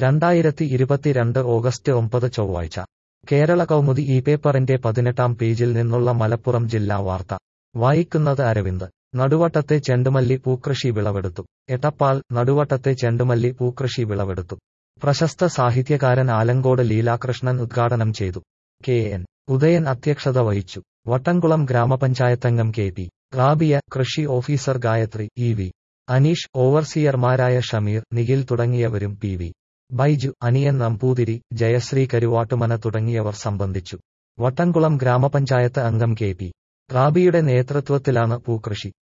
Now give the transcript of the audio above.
രണ്ടായിരത്തി ഇരുപത്തിരണ്ട് ഓഗസ്റ്റ് ഒമ്പത് ചൊവ്വാഴ്ച കേരള കൗമുദി ഈ പേപ്പറിന്റെ പതിനെട്ടാം പേജിൽ നിന്നുള്ള മലപ്പുറം ജില്ലാ വാർത്ത വായിക്കുന്നത് അരവിന്ദ് നടുവട്ടത്തെ ചെണ്ടുമല്ലി പൂക്കൃഷി വിളവെടുത്തു എട്ടപ്പാൽ നടുവട്ടത്തെ ചെണ്ടുമല്ലി പൂക്കൃഷി വിളവെടുത്തു പ്രശസ്ത സാഹിത്യകാരൻ ആലങ്കോട് ലീലാകൃഷ്ണൻ ഉദ്ഘാടനം ചെയ്തു കെ എൻ ഉദയൻ അധ്യക്ഷത വഹിച്ചു വട്ടംകുളം ഗ്രാമപഞ്ചായത്തംഗം കെ പി റാബിയ കൃഷി officer Gayathri E V Aneesh ഓവർസിയർമാരായ ഷമീർ നിഖിൽ തുടങ്ങിയവരും പി വി ബൈജു അനിയൻ നമ്പൂതിരി ജയശ്രീ കരുവാട്ടുമന തുടങ്ങിയവർ സംബന്ധിച്ചു വട്ടംകുളം ഗ്രാമപഞ്ചായത്ത് അംഗം കെ പി റാബിയുടെ നേതൃത്വത്തിലാണ് പൂക്കൃഷി